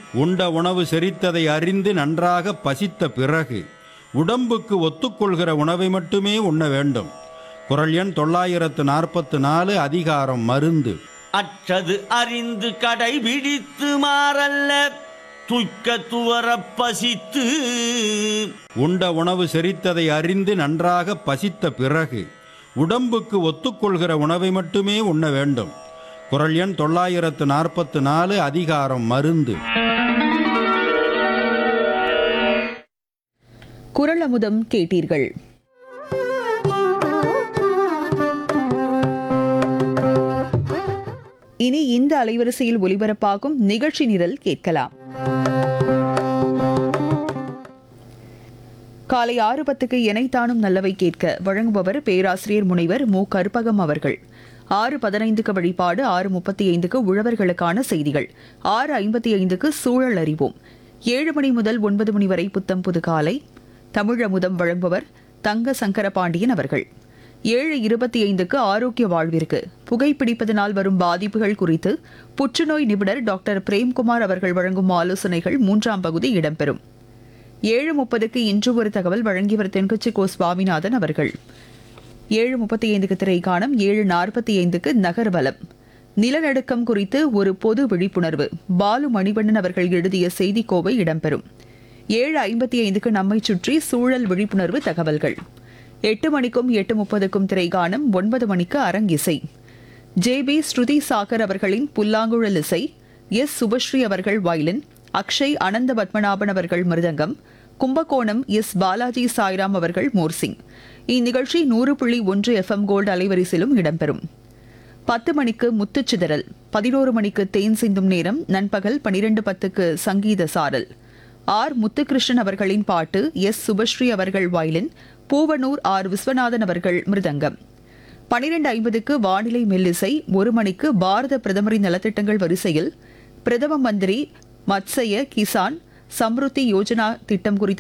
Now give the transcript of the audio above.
உண்ட உணவு செரித்ததை அறிந்து நன்றாக பசித்த பிறகு உடம்புக்கு ஒத்துக்கொள்கிற உணவை மட்டுமே உண்ண வேண்டும் குரல் எண் தொள்ளாயிரத்து நாற்பத்து நாலு அதிகாரம் மருந்து அற்றது அறிந்து கடைபிடித்து மாறல்ல துய்க்க துவரப் பசித்து உண்ட உணவு செரித்ததை அறிந்து நன்றாக பசித்த பிறகு உடம்புக்கு ஒத்துக்கொள்கிற உணவை மட்டுமே உண்ண வேண்டும் குரல் எண் தொள்ளாயிரத்து நாற்பத்து நாலு அதிகாரம் மருந்து குரல் அமுதம் கேட்டீர்கள் இனி இந்த அலைவரிசையில் ஒலிபரப்பாகும் நிகழ்ச்சி நிரல் கேட்கலாம் காலை ஆறு பத்துக்கு எனைத்தானும் நல்லவை கேட்க வழங்குபவர் பேராசிரியர் முனைவர் மு கருப்பகம் அவர்கள் ஆறு பதினைந்துக்கு வழிபாடு ஆறு முப்பத்தி ஐந்துக்கு உழவர்களுக்கான செய்திகள் ஆறு ஐம்பத்தி ஐந்துக்கு சூழல் அறிவோம் ஏழு மணி முதல் ஒன்பது மணி வரை புத்தம் புது காலை தமிழ் அமுதம் வழங்குபவர் தங்க சங்கரபாண்டியன் அவர்கள் ஏழு இருபத்தி ஐந்துக்கு ஆரோக்கிய வாழ்விற்கு புகைப்பிடிப்பதனால் வரும் பாதிப்புகள் குறித்து புற்றுநோய் நிபுணர் டாக்டர் பிரேம்குமார் அவர்கள் வழங்கும் ஆலோசனைகள் மூன்றாம் பகுதி இடம்பெறும் ஏழு முப்பதுக்கு இன்று ஒரு தகவல் வழங்கியவர் தென்கட்சி கோ சுவாமிநாதன் அவர்கள் ஏழு முப்பத்தி ஐந்துக்கு திரைக்காணம் ஏழு நாற்பத்தி ஐந்துக்கு நகர்வலம் நிலநடுக்கம் குறித்து ஒரு பொது விழிப்புணர்வு பாலு மணிவண்ணன் அவர்கள் எழுதிய செய்திக்கோவை இடம்பெறும் ஏழு ஐம்பத்தி ஐந்துக்கு நம்மை சுற்றி சூழல் விழிப்புணர்வு தகவல்கள் எட்டு மணிக்கும் எட்டு முப்பதுக்கும் திரைகாணம் ஒன்பது மணிக்கு அரங்கிசை ஜே பி ஸ்ருதி சாகர் அவர்களின் புல்லாங்குழல் இசை எஸ் சுபஸ்ரீ அவர்கள் வயலின் அக்ஷய் அனந்த பத்மநாபன் அவர்கள் மிருதங்கம் கும்பகோணம் எஸ் பாலாஜி சாய்ராம் அவர்கள் மோர்சிங் இந்நிகழ்ச்சி நூறு புள்ளி ஒன்று எஃப்எம் கோல்டு அலைவரிசையிலும் இடம்பெறும் பத்து மணிக்கு முத்துச்சிதறல் பதினோரு மணிக்கு தேன் சிந்தும் நேரம் நண்பகல் பனிரெண்டு பத்துக்கு சங்கீத சாரல் ஆர் முத்துகிருஷ்ணன் அவர்களின் பாட்டு எஸ் சுபஸ்ரீ அவர்கள் வயலின் பூவனூர் ஆர் விஸ்வநாதன் அவர்கள் மிருதங்கம் பனிரெண்டு ஐம்பதுக்கு வானிலை மெல்லிசை ஒரு மணிக்கு பாரத பிரதமரின் நலத்திட்டங்கள் வரிசையில் பிரதம மந்திரி மத்சய கிசான் சம்ருத்தி யோஜனா திட்டம் குறித்த